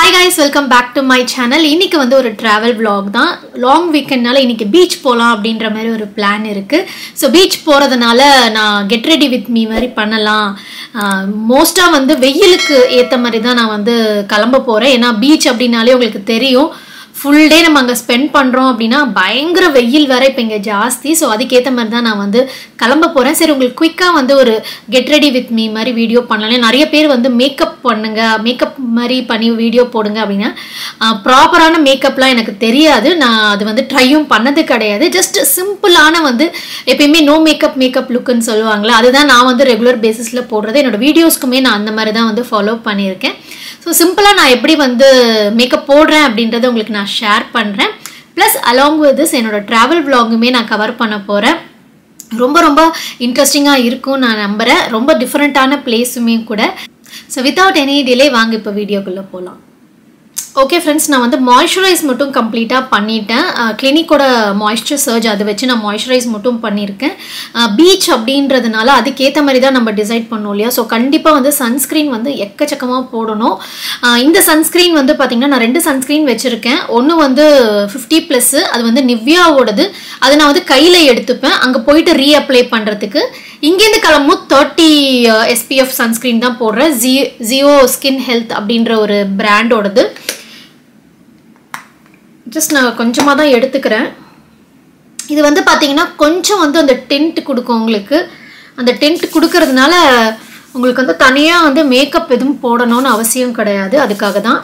Hi guys welcome back to my channel இன்னைக்கு வந்து ஒரு ட்ராவல் vlog தான் லாங் வீக்கெண்ட்னால இன்னைக்கு பீச் போகலாம் அப்படின்ற மாதிரி ஒரு பிளான் இருக்குது ஸோ பீச் போகிறதுனால நான் கெட் ரெடி வித் மீ மாதிரி பண்ணலாம் மோஸ்ட்டாக வந்து வெயிலுக்கு ஏற்ற மாதிரி தான் நான் வந்து கிளம்ப போகிறேன் ஏன்னா பீச் அப்படின்னாலே உங்களுக்கு தெரியும் ஃபுல் டே நம்ம அங்கே ஸ்பெண்ட் பண்ணுறோம் அப்படின்னா பயங்கர வெயில் வேற இப்போ இங்கே ஜாஸ்தி ஸோ அதுக்கேற்ற மாதிரி தான் நான் வந்து கிளம்ப போகிறேன் சரி உங்களுக்கு குயிக்காக வந்து ஒரு கெட் ரெடி வித் மீ மாதிரி வீடியோ பண்ணலாம் நிறைய பேர் வந்து மேக்கப் பண்ணுங்க மேக்கப் மாதிரி பண்ணி வீடியோ போடுங்க அப்படின்னா ப்ராப்பரான மேக்கப்லாம் எனக்கு தெரியாது நான் அது வந்து ட்ரையும் பண்ணது கிடையாது ஜஸ்ட் சிம்பிளான வந்து எப்பயுமே நோ மேக்கப் மேக்கப் லுக்குன்னு சொல்லுவாங்களே அதுதான் நான் வந்து ரெகுலர் பேசிஸில் போடுறது என்னோட வீடியோஸ்க்குமே நான் அந்த மாதிரி தான் வந்து ஃபாலோ பண்ணியிருக்கேன் ஸோ சிம்பிளாக நான் எப்படி வந்து மேக்கப் போடுறேன் அப்படின்றத உங்களுக்கு நான் ஷேர் பண்ணுறேன் ப்ளஸ் அலாங் வித் திஸ் என்னோட ட்ராவல் vlogுமே நான் கவர் பண்ண போகிறேன் ரொம்ப ரொம்ப இன்ட்ரெஸ்டிங்காக இருக்கும் நான் நம்புகிறேன் ரொம்ப டிஃப்ரெண்ட்டான பிளேஸுமே கூட ஸோ வித்தவுட் எனி டிலே வாங்க இப்போ வீடியோக்குள்ளே போகலாம் ஓகே ஃப்ரெண்ட்ஸ் நான் வந்து மாய்ஸ்சரைஸ் மட்டும் கம்ப்ளீட்டாக பண்ணிட்டேன் கிளினிக்கோட மாய்ஸ்சர் சர்ஜ் அதை வச்சு நான் மாய்ஸ்சரைஸ் மட்டும் பண்ணியிருக்கேன் பீச் அப்படின்றதுனால அதுக்கேற்ற மாதிரி தான் நம்ம டிசைட் பண்ணோம் இல்லையா ஸோ கண்டிப்பாக வந்து சன்ஸ்க்ரீன் வந்து எக்கச்சக்கமாக போடணும் ஆஹ் இந்த சன்ஸ்க்ரீன் வந்து பார்த்திங்கன்னா நான் ரெண்டு சன்ஸ்க்ரீன் வச்சுருக்கேன் ஒன்று வந்து ஃபிஃப்டி ப்ளஸ்ஸு அது வந்து நிவ்யாவோடது அதை நான் வந்து கையில் எடுத்துப்பேன் அங்கே போயிட்டு ரீஅப்ளை பண்ணுறதுக்கு இங்கேருந்து கிளம்பும் தேர்ட்டி எஸ்பிஎஃப் சன்ஸ்க்ரீன் தான் போடுறேன் ஜி ஜியோ ஸ்கின் ஹெல்த் அப்படின்ற ஒரு பிராண்டோடது ஜஸ்ட் நான் கொஞ்சமாக தான் எடுத்துக்கிறேன் இது வந்து பார்த்தீங்கன்னா கொஞ்சம் வந்து அந்த டென்ட் கொடுக்கும் உங்களுக்கு அந்த டென்ட் கொடுக்கறதுனால உங்களுக்கு வந்து தனியாக வந்து மேக்கப் எதுவும் போடணும்னு அவசியம் கிடையாது அதுக்காக தான்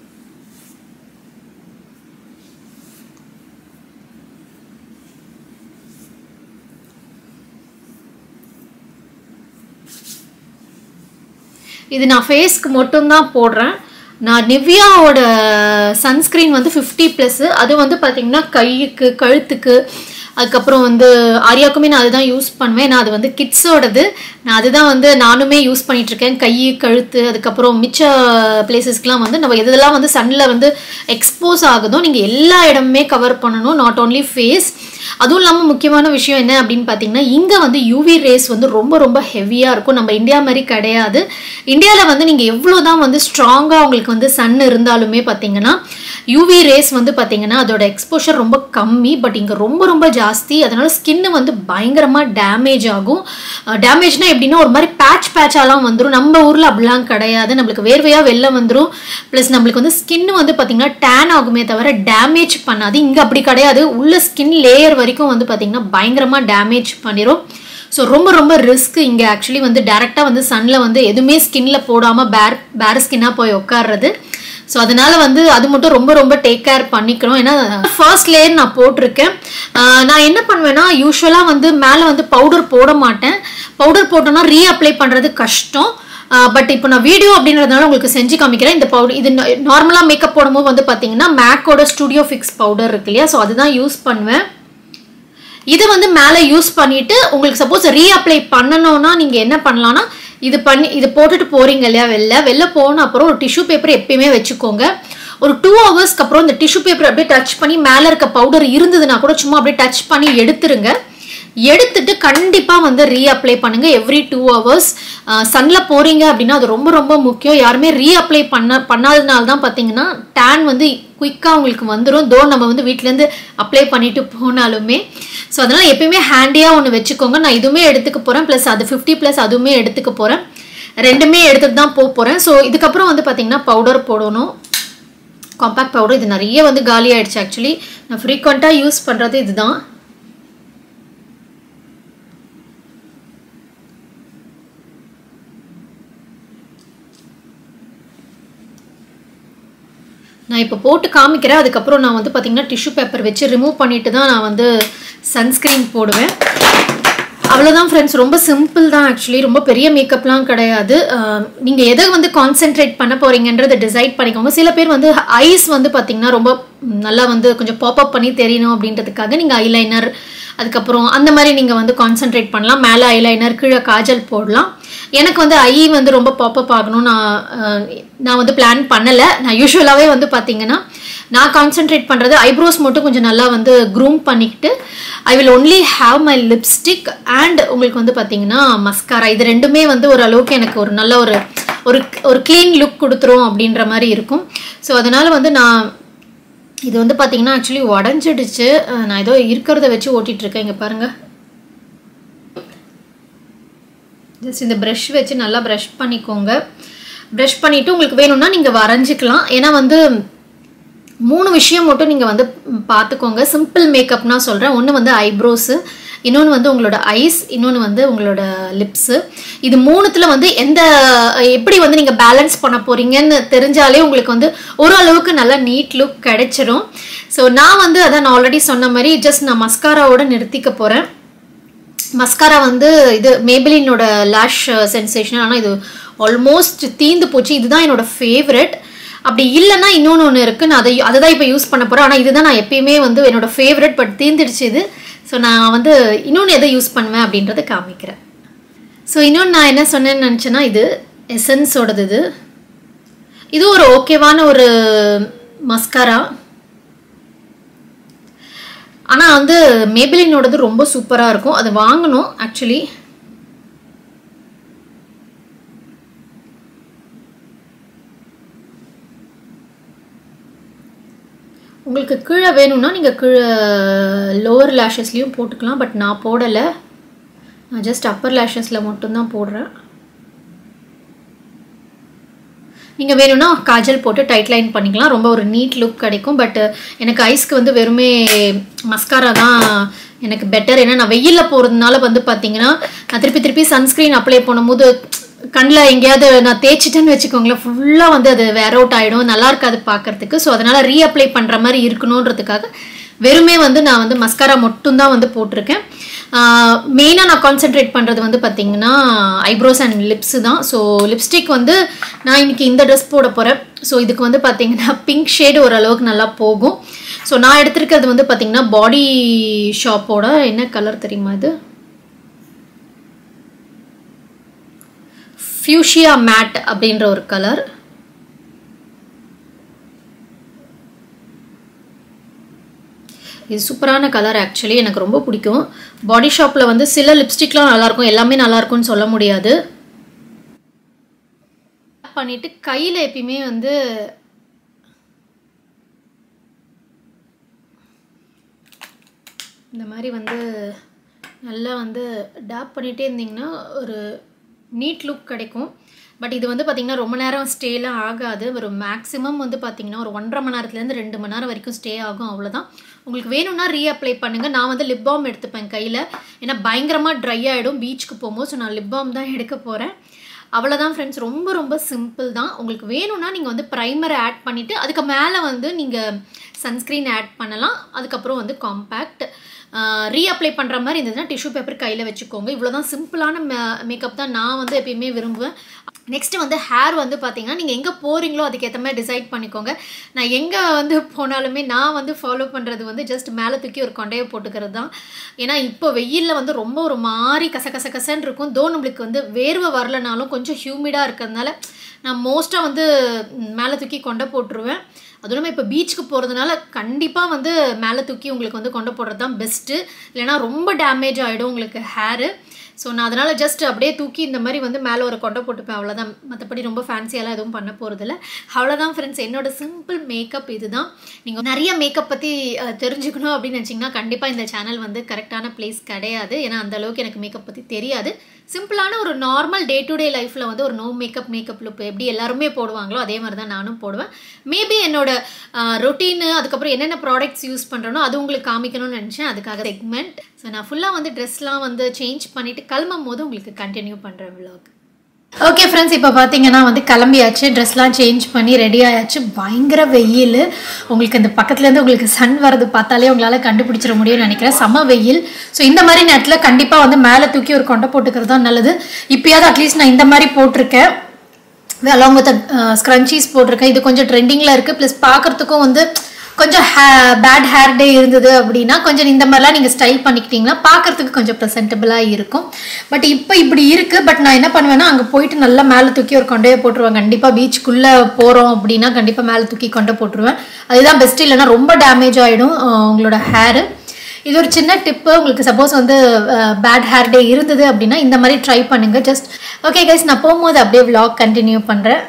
இது நான் ஃபேஸ்க்கு மட்டும்தான் போடுறேன் நான் நிவ்யாவோட சன்ஸ்க்ரீன் வந்து ஃபிஃப்டி ப்ளஸ்ஸு அது வந்து பார்த்திங்கன்னா கைக்கு கழுத்துக்கு அதுக்கப்புறம் வந்து ஆரியாக்குமே நான் அதுதான் யூஸ் பண்ணுவேன் நான் அது வந்து கிட்ஸோடது நான் அதுதான் வந்து நானுமே யூஸ் பண்ணிகிட்ருக்கேன் கை கழுத்து அதுக்கப்புறம் மிச்ச பிளேசஸ்க்கெலாம் வந்து நம்ம எதெல்லாம் வந்து சன்னில் வந்து எக்ஸ்போஸ் ஆகுதோ நீங்கள் எல்லா இடமுமே கவர் பண்ணணும் நாட் ஓன்லி ஃபேஸ் அதுவும் இல்லாமல் முக்கியமான விஷயம் என்ன அப்படின்னு பார்த்தீங்கன்னா இங்கே வந்து யூவி ரேஸ் வந்து ரொம்ப ரொம்ப ஹெவியாக இருக்கும் நம்ம இந்தியா மாதிரி கிடையாது இந்தியாவில் வந்து நீங்கள் எவ்வளோ தான் வந்து ஸ்ட்ராங்காக உங்களுக்கு வந்து சன் இருந்தாலுமே பார்த்தீங்கன்னா யூவி ரேஸ் வந்து பார்த்தீங்கன்னா அதோட எக்ஸ்போஷர் ரொம்ப கம்மி பட் இங்கே ரொம்ப ரொம்ப ஜாஸ்தி அதனால ஸ்கின்னு வந்து பயங்கரமாக டேமேஜ் ஆகும் டேமேஜ்னா எப்படின்னா ஒரு மாதிரி பேட்ச் பேட்சாலாம் வந்துடும் நம்ம ஊரில் அப்படிலாம் கிடையாது நம்மளுக்கு வேர்வையாக வெளில வந்துடும் ப்ளஸ் நம்மளுக்கு வந்து ஸ்கின் வந்து பார்த்தீங்கன்னா டேன் ஆகுமே தவிர டேமேஜ் பண்ணாது இங்கே அப்படி கிடையாது உள்ள ஸ்கின் லேயர் வரைக்கும் வந்து பார்த்தீங்கன்னா பயங்கரமாக டேமேஜ் பண்ணிடும் ஸோ ரொம்ப ரொம்ப ரிஸ்க் இங்கே ஆக்சுவலி வந்து டேரெக்டாக வந்து சன்னில் வந்து எதுவுமே ஸ்கின்ல போடாமல் பேர் பேர் ஸ்கின்னாக போய் உட்காடுறது ஸோ அதனால வந்து அது மட்டும் ரொம்ப ரொம்ப டேக் கேர் பண்ணிக்கணும் ஏன்னா ஃபர்ஸ்ட் லேயர் நான் போட்டிருக்கேன் நான் என்ன பண்ணுவேன்னா யூஸ்வலாக வந்து மேலே வந்து பவுடர் போட மாட்டேன் பவுடர் போட்டோன்னா ரீஅப்ளை பண்ணுறது கஷ்டம் பட் இப்போ நான் வீடியோ அப்படின்றதுனால உங்களுக்கு செஞ்சு காமிக்கிறேன் இந்த பவுடர் இது நார்மலாக மேக்கப் போடும்போது வந்து பார்த்தீங்கன்னா மேக்கோட ஸ்டுடியோ ஃபிக்ஸ் பவுடர் இருக்கு இல்லையா ஸோ அதுதான் யூஸ் பண்ணுவேன் இதை வந்து மேலே யூஸ் பண்ணிட்டு உங்களுக்கு சப்போஸ் ரீஅப்ளை பண்ணணும்னா நீங்கள் என்ன பண்ணலாம்னா இது பண்ணி இது போட்டுட்டு போறீங்க இல்லையா வெளில வெளில போன அப்புறம் ஒரு டிஷ்யூ பேப்பர் எப்பயுமே வச்சுக்கோங்க ஒரு டூ ஹவர்ஸ்க்கு அப்புறம் இந்த டிஷ்யூ பேப்பர் அப்படியே டச் பண்ணி மேலே இருக்க பவுடர் இருந்ததுன்னா கூட சும்மா அப்படியே டச் பண்ணி எடுத்துருங்க எடுத்துட்டு கண்டிப்பாக வந்து ரீஅப்ளை பண்ணுங்க எவ்ரி டூ ஹவர்ஸ் சன்னில் போறீங்க அப்படின்னா அது ரொம்ப ரொம்ப முக்கியம் யாருமே ரீஅப்ளை பண்ண பண்ணாதனால தான் பார்த்தீங்கன்னா டேன் வந்து குயிக்காக உங்களுக்கு வந்துடும் தோ நம்ம வந்து வீட்டிலேருந்து அப்ளை பண்ணிட்டு போனாலுமே ஸோ அதனால் எப்பயுமே ஹேண்டியாக ஒன்று வச்சுக்கோங்க நான் இதுவுமே எடுத்துக்க போகிறேன் ப்ளஸ் அது ஃபிஃப்டி ப்ளஸ் அதுவுமே எடுத்துக்க போகிறேன் ரெண்டுமே எடுத்துட்டு தான் போக போகிறேன் ஸோ இதுக்கப்புறம் வந்து பார்த்தீங்கன்னா பவுடர் போடணும் காம்பேக்ட் பவுடர் இது நிறைய வந்து காலி ஆயிடுச்சு ஆக்சுவலி நான் ஃப்ரீக்வெண்ட்டாக யூஸ் பண்ணுறது இதுதான் நான் இப்போ போட்டு காமிக்கிறேன் அதுக்கப்புறம் நான் வந்து பார்த்தீங்கன்னா டிஷ்யூ பேப்பர் வச்சு ரிமூவ் பண்ணிட்டு தான் நான் வந்து சன்ஸ்க்ரீன் போடுவேன் அவ்வளோதான் ஃப்ரெண்ட்ஸ் ரொம்ப சிம்பிள் தான் ஆக்சுவலி ரொம்ப பெரிய மேக்கப்லாம் கிடையாது நீங்கள் எதை வந்து கான்சென்ட்ரேட் பண்ண போகிறீங்கன்றதை டிசைட் பண்ணிக்கோங்க சில பேர் வந்து ஐஸ் வந்து பார்த்திங்கன்னா ரொம்ப நல்லா வந்து கொஞ்சம் பாப்அப் பண்ணி தெரியணும் அப்படின்றதுக்காக நீங்கள் ஐலைனர் அதுக்கப்புறம் அந்த மாதிரி நீங்கள் வந்து கான்சென்ட்ரேட் பண்ணலாம் மேலே ஐலைனர் கீழே காஜல் போடலாம் எனக்கு வந்து ஐ வந்து ரொம்ப பாப்அப் ஆகணும் நான் நான் வந்து பிளான் பண்ணலை நான் யூஸ்வலாகவே வந்து பார்த்தீங்கன்னா நான் கான்சென்ட்ரேட் பண்ணுறது ஐப்ரோஸ் மட்டும் கொஞ்சம் நல்லா வந்து க்ரூம் பண்ணிக்கிட்டு I will only have my lipstick and உங்களுக்கு வந்து பார்த்தீங்கன்னா மஸ்காரா இது ரெண்டுமே வந்து ஓரளவுக்கு எனக்கு ஒரு நல்ல ஒரு ஒரு ஒரு க்ளீன் லுக் கொடுத்துரும் அப்படின்ற மாதிரி இருக்கும் ஸோ அதனால் வந்து நான் இது வந்து பார்த்தீங்கன்னா ஆக்சுவலி உடஞ்சிடுச்சு அஹ் நான் ஏதோ இருக்கிறத வச்சு ஓட்டிகிட்டு இருக்கேன் இங்கே பாருங்கள் ஜஸ்ட் இந்த ப்ரஷ் வச்சு நல்லா ப்ரஷ் பண்ணிக்கோங்க ப்ரஷ் பண்ணிவிட்டு உங்களுக்கு வேணும்னா நீங்கள் வரைஞ்சிக்கலாம் ஏன்னா வந்து மூணு விஷயம் மட்டும் நீங்கள் வந்து ம், பார்த்துக்கோங்க சிம்பிள் மேக்கப்னா சொல்கிறேன் ஒன்று வந்து ஐப்ரோஸு இன்னொன்று வந்து உங்களோட ஐஸ் இன்னொன்று வந்து உங்களோட லிப்ஸு இது மூணுத்தில் வந்து எந்த எப்படி வந்து நீங்கள் பேலன்ஸ் பண்ண போகிறீங்கன்னு தெரிஞ்சாலே உங்களுக்கு வந்து ஓரளவுக்கு நல்லா நீட் லுக் கிடைச்சிரும் ஸோ நான் வந்து அதான் நான் ஆல்ரெடி சொன்ன மாதிரி ஜஸ்ட் நான் மஸ்காராவோட நிறுத்திக்க போகிறேன் மஸ்காரா வந்து இது மேபிலினோட லேஷ் சென்சேஷன் ஆனால் இது ஆல்மோஸ்ட் தீந்து போச்சு இதுதான் என்னோட ஃபேவரட் அப்படி இல்லைன்னா இன்னொன்று ஒன்று இருக்குது நான் அதை அதை தான் இப்போ யூஸ் பண்ண போகிறேன் ஆனால் இதுதான் நான் எப்பயுமே வந்து என்னோட ஃபேவரட் பட் தீந்துடுச்சு இது ஸோ நான் வந்து இன்னொன்று எதை யூஸ் பண்ணுவேன் அப்படின்றத காமிக்கிறேன் ஸோ இன்னொன்று நான் என்ன சொன்னேன்னு நினச்சேன்னா இது எசன்ஸோடது இது இது ஒரு ஓகேவான ஒரு மஸ்காரா ஆனால் வந்து மேபிலினோடது ரொம்ப சூப்பராக இருக்கும் அது வாங்கணும் ஆக்சுவலி உங்களுக்கு கீழே வேணும்னா நீங்கள் கீழே லோவர் லேஷஸ்லேயும் போட்டுக்கலாம் பட் நான் போடலை நான் ஜஸ்ட் அப்பர் லேஷஸில் மட்டும்தான் போடுறேன் நீங்கள் வேணும்னா காஜல் போட்டு டைட் லைன் பண்ணிக்கலாம் ரொம்ப ஒரு நீட் லுக் கிடைக்கும் பட் எனக்கு ஐஸ்க்கு வந்து வெறுமே மஸ்காரா தான் எனக்கு பெட்டர் ஏன்னா நான் வெயிலில் போகிறதுனால வந்து பார்த்தீங்கன்னா நான் திருப்பி திருப்பி சன்ஸ்க்ரீன் அப்ளை பண்ணும்போது கண்ணில் எங்கேயாவது நான் தேய்ச்சிட்டேன்னு வச்சுக்கோங்களேன் ஃபுல்லாக வந்து அது வேர் அவுட் ஆகிடும் நல்லா இருக்காது பார்க்கறதுக்கு ஸோ அதனால் ரீஅப்ளை பண்ணுற மாதிரி இருக்கணுன்றதுக்காக வெறுமே வந்து நான் வந்து மஸ்காரா மட்டும்தான் வந்து போட்டிருக்கேன் மெயினாக நான் கான்சென்ட்ரேட் பண்ணுறது வந்து பார்த்தீங்கன்னா ஐப்ரோஸ் அண்ட் லிப்ஸு தான் ஸோ லிப்ஸ்டிக் வந்து நான் இன்னைக்கு இந்த ட்ரெஸ் போட போகிறேன் ஸோ இதுக்கு வந்து பார்த்தீங்கன்னா பிங்க் ஷேடு ஓரளவுக்கு நல்லா போகும் ஸோ நான் எடுத்திருக்கிறது வந்து பார்த்தீங்கன்னா பாடி ஷாப்போட என்ன கலர் தெரியுமா இது ஃபியூஷியா மேட் அப்படின்ற ஒரு கலர் இது சூப்பரான கலர் ஆக்சுவலி எனக்கு ரொம்ப பிடிக்கும் பாடி ஷாப்பில் வந்து சில லிப்ஸ்டிக்லாம் நல்லாயிருக்கும் எல்லாமே நல்லாயிருக்கும்னு சொல்ல முடியாது பண்ணிட்டு கையில் எப்பயுமே வந்து இந்த மாதிரி வந்து நல்லா வந்து டேப் பண்ணிகிட்டே இருந்தீங்கன்னா ஒரு நீட் லுக் கிடைக்கும் பட் இது வந்து பார்த்திங்கன்னா ரொம்ப நேரம் ஸ்டேலாம் ஆகாது ஒரு மேக்ஸிமம் வந்து பார்த்திங்கன்னா ஒரு ஒன்றரை மணி நேரத்துலேருந்து ரெண்டு மணி நேரம் வரைக்கும் ஸ்டே ஆகும் அவ்வளோதான் உங்களுக்கு வேணும்னா ரீஅப்ளை பண்ணுங்கள் நான் வந்து லிப் பாம் எடுத்துப்பேன் கையில் ஏன்னா பயங்கரமாக ட்ரை ஆகிடும் பீச்சுக்கு போகும்போது ஸோ நான் லிப் பாம் தான் எடுக்க போகிறேன் அவ்வளோதான் ஃப்ரெண்ட்ஸ் ரொம்ப ரொம்ப சிம்பிள் தான் உங்களுக்கு வேணும்னா நீங்கள் வந்து ப்ரைமரை ஆட் பண்ணிவிட்டு அதுக்கு மேலே வந்து நீங்கள் சன்ஸ்க்ரீன் ஆட் பண்ணலாம் அதுக்கப்புறம் வந்து காம்பேக்ட் ரீஅப்ளை பண்ணுற மாதிரி இருந்ததுன்னா டிஷ்யூ பேப்பர் கையில் வச்சுக்கோங்க இவ்வளோ தான் சிம்பிளான மே மேக்கப் தான் நான் வந்து எப்பயுமே விரும்புவேன் நெக்ஸ்ட்டு வந்து ஹேர் வந்து பார்த்தீங்கன்னா நீங்கள் எங்கே போகிறீங்களோ அதுக்கேற்ற மாதிரி டிசைட் பண்ணிக்கோங்க நான் எங்கே வந்து போனாலுமே நான் வந்து ஃபாலோ பண்ணுறது வந்து ஜஸ்ட் மேலே தூக்கி ஒரு கொண்டையை போட்டுக்கிறது தான் ஏன்னா இப்போ வெயிலில் வந்து ரொம்ப ஒரு மாதிரி கச கச கசன்னு இருக்கும் தோ நம்மளுக்கு வந்து வேர்வை வரலனாலும் கொஞ்சம் ஹியூமிடாக இருக்கிறதுனால நான் மோஸ்ட்டாக வந்து மேலே தூக்கி கொண்டை போட்டுருவேன் அதுவும் இல்லாமல் இப்போ பீச்சுக்கு போகிறதுனால கண்டிப்பாக வந்து மேலே தூக்கி உங்களுக்கு வந்து கொண்டு போடுறது தான் பெஸ்ட்டு இல்லைனா ரொம்ப டேமேஜ் ஆகிடும் உங்களுக்கு ஹேரு ஸோ நான் அதனால் ஜஸ்ட் அப்படியே தூக்கி இந்த மாதிரி வந்து மேலே ஒரு கொண்டை போட்டுப்பேன் அவ்வளோதான் மற்றபடி ரொம்ப ஃபேன்சியெல்லாம் எதுவும் பண்ண போகிறதில்ல அவ்வளோதான் ஃப்ரெண்ட்ஸ் என்னோட சிம்பிள் மேக்கப் இதுதான் நீங்கள் நிறைய மேக்கப் பற்றி தெரிஞ்சுக்கணும் அப்படின்னு நினச்சிங்கன்னா கண்டிப்பாக இந்த சேனல் வந்து கரெக்டான பிளேஸ் கிடையாது ஏன்னா அந்த அளவுக்கு எனக்கு மேக்கப் பற்றி தெரியாது சிம்பிளான ஒரு நார்மல் டே டு டே லைஃப்பில் வந்து ஒரு நோ மேக்கப் மேக்கப் லுக் எப்படி எல்லாருமே போடுவாங்களோ அதே மாதிரி தான் நானும் போடுவேன் மேபி என்னோட ரொட்டீனு அதுக்கப்புறம் என்னென்ன ப்ராடக்ட்ஸ் யூஸ் பண்ணுறனோ அது உங்களுக்கு காமிக்கணும்னு நினச்சேன் அதுக்காக செக்மெண்ட் ஸோ நான் ஃபுல்லாக வந்து ட்ரெஸ்லாம் வந்து சேஞ்ச் பண்ணிவிட்டு கிளம்பும் போது உங்களுக்கு கண்டினியூ பண்ணுறேன் விலாக் ஓகே ஃப்ரெண்ட்ஸ் இப்போ பார்த்தீங்கன்னா வந்து கிளம்பியாச்சு ட்ரெஸ்லாம் சேஞ்ச் பண்ணி ரெடி ஆயாச்சு பயங்கர வெயில் உங்களுக்கு இந்த பக்கத்துலேருந்து உங்களுக்கு சன் வரது பார்த்தாலே உங்களால் கண்டுபிடிச்சிட முடியும்னு நினைக்கிறேன் செம வெயில் ஸோ இந்த மாதிரி நேரத்தில் கண்டிப்பாக வந்து மேலே தூக்கி ஒரு கொண்டை போட்டுக்கிறது தான் நல்லது இப்போயாவது அட்லீஸ்ட் நான் இந்த மாதிரி போட்டிருக்கேன் அலாங் வித் ஸ்க்ரன்ச்சீஸ் போட்டிருக்கேன் இது கொஞ்சம் ட்ரெண்டிங்கில் இருக்குது ப்ளஸ் பார்க்குறதுக்கும் வந்து கொஞ்சம் ஹே பேட் ஹேர் டே இருந்தது அப்படின்னா கொஞ்சம் இந்த மாதிரிலாம் நீங்கள் ஸ்டைல் பண்ணிக்கிட்டிங்கன்னா பார்க்குறதுக்கு கொஞ்சம் ப்ரெசென்டபுளாக இருக்கும் பட் இப்போ இப்படி இருக்குது பட் நான் என்ன பண்ணுவேன்னா அங்கே போயிட்டு நல்லா மேலே தூக்கி ஒரு கொண்டையை போட்டுருவேன் கண்டிப்பாக பீச்சுக்குள்ளே போகிறோம் அப்படின்னா கண்டிப்பாக மேலே தூக்கி கொண்டை போட்டுருவேன் அதுதான் பெஸ்ட் இல்லைன்னா ரொம்ப டேமேஜ் ஆகிடும் உங்களோட ஹேரு இது ஒரு சின்ன டிப்பு உங்களுக்கு சப்போஸ் வந்து பேட் ஹேர் டே இருந்தது அப்படின்னா இந்த மாதிரி ட்ரை பண்ணுங்க ஜஸ்ட் ஓகே கைஸ் நான் போகும்போது அப்படியே vlog கண்டினியூ பண்ணுறேன்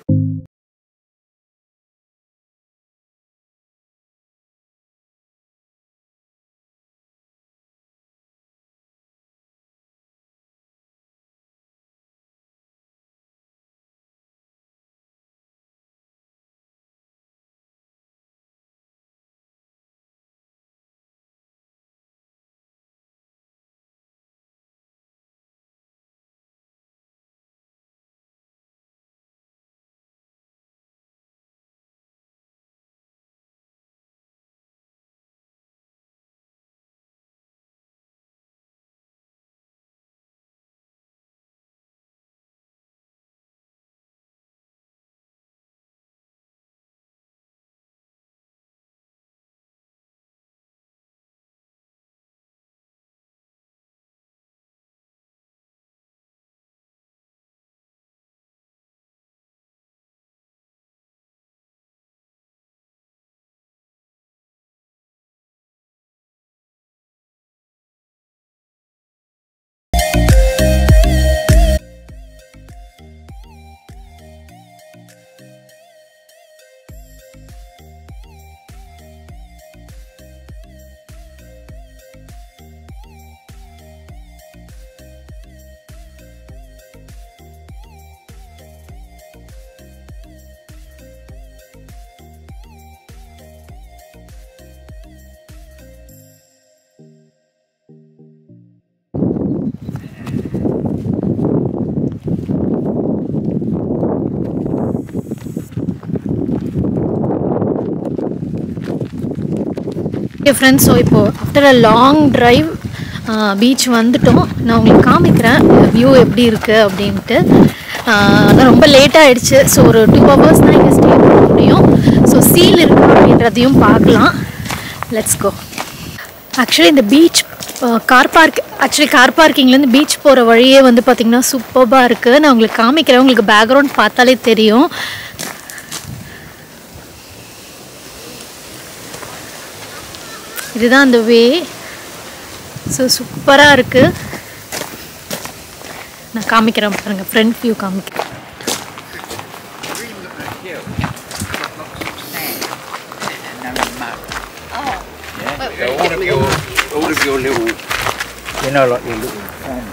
ஓகே ஃப்ரெண்ட்ஸ் ஸோ இப்போது after a long drive beach வந்துட்டோம் நான் உங்களுக்கு காமிக்கிறேன் வியூ எப்படி இருக்குது அப்படின்ட்டு ஆனால் ரொம்ப லேட் ஆகிடுச்சு ஸோ ஒரு டூ ஹவர்ஸ் தான் இங்கே ஸ்டே பண்ண முடியும் ஸோ சீல் இருக்கு அப்படின்றதையும் பார்க்கலாம் லெட்ஸ் கோ ஆக்சுவலி இந்த beach car park actually car பார்க்கிங்லேருந்து பீச் போகிற வழியே வந்து பார்த்திங்கன்னா சூப்பராக இருக்குது நான் உங்களுக்கு காமிக்கிறேன் உங்களுக்கு பேக்ரவுண்ட் பார்த்தாலே தெரியும் இதுதான் அந்த வே ஸோ சூப்பராக இருக்குது நான் காமிக்கிறேன் பாருங்கள் ஃப்ரண்ட் வியூ காமிக்கிறேன் So all of your, all of your little, you know, like your little. Um,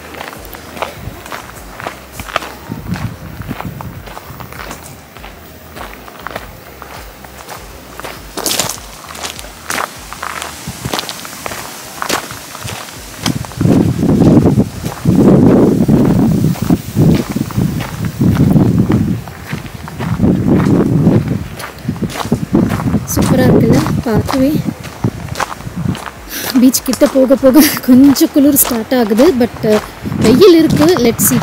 சூப்பராக இருக்குல்ல பார்க்கவே பீச் கிட்ட போக போக கொஞ்சம் குளிர் ஸ்டார்ட் ஆகுது பட் வெயில் இருக்குது லெட் சி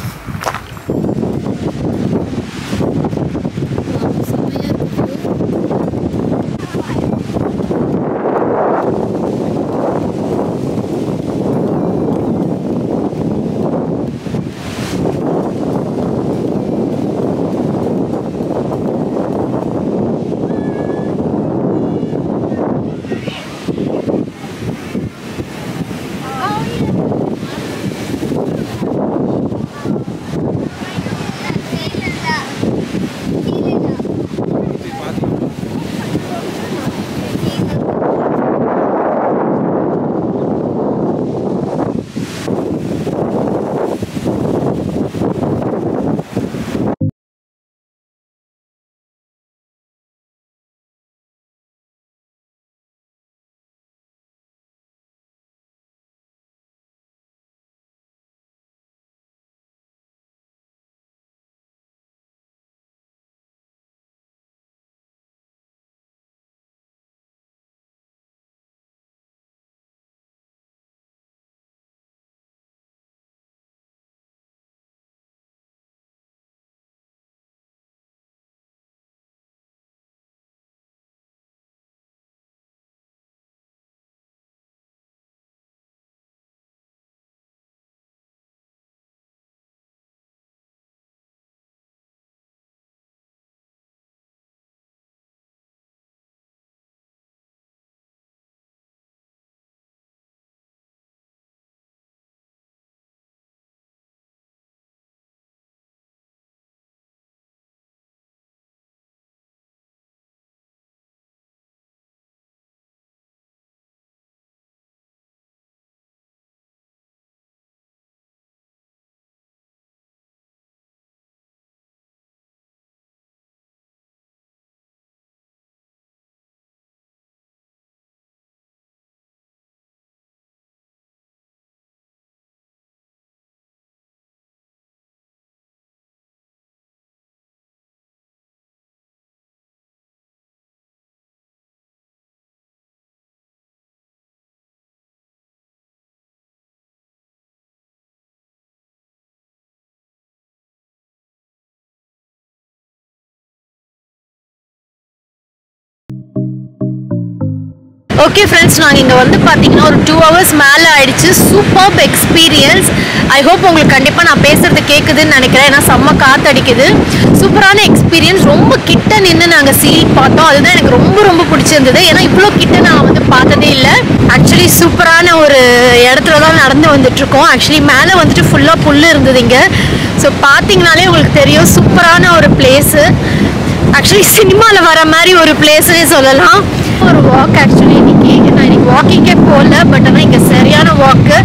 ஓகே ஃப்ரெண்ட்ஸ் நாங்கள் இங்கே வந்து பார்த்தீங்கன்னா ஒரு டூ ஹவர்ஸ் மேலே ஆயிடுச்சு சூப்பர் எக்ஸ்பீரியன்ஸ் ஐ ஹோப் உங்களுக்கு கண்டிப்பாக நான் பேசுறது கேட்குதுன்னு நினைக்கிறேன் ஏன்னா செம்ம காத்தடிக்குது சூப்பரான எக்ஸ்பீரியன்ஸ் ரொம்ப கிட்ட நின்று நாங்கள் சீல் பார்த்தோம் அதுதான் எனக்கு ரொம்ப ரொம்ப பிடிச்சிருந்தது ஏன்னா இவ்வளோ கிட்ட நான் வந்து பார்த்ததே இல்லை ஆக்சுவலி சூப்பரான ஒரு இடத்துல தான் நடந்து வந்துட்டு இருக்கோம் ஆக்சுவலி மேலே வந்துட்டு ஃபுல்லாக புல் இருந்தது இங்கே ஸோ பார்த்தீங்கனாலே உங்களுக்கு தெரியும் சூப்பரான ஒரு பிளேஸு ஆக்சுவலி சினிமாவில் வர மாதிரி ஒரு பிளேஸ்னே சொல்லலாம் ஒரு வாக் ஆக்சுவலி இன்னைக்கு நான் இன்னைக்கு வாக்கிங்கே போகல பட் ஆனால் இங்கே சரியான வாக்கு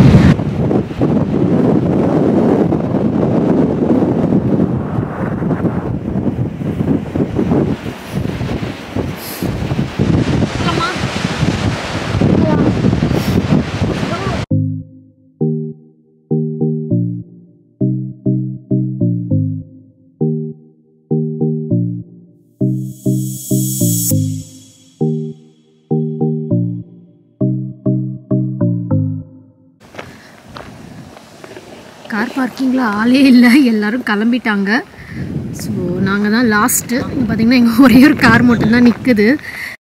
கார் பார்க்கிங்கில் ஆளே இல்லை எல்லாரும் கிளம்பிட்டாங்க ஸோ நாங்கள் தான் லாஸ்ட்டு பார்த்தீங்கன்னா எங்கள் ஒரே ஒரு கார் மட்டும்தான் நிற்குது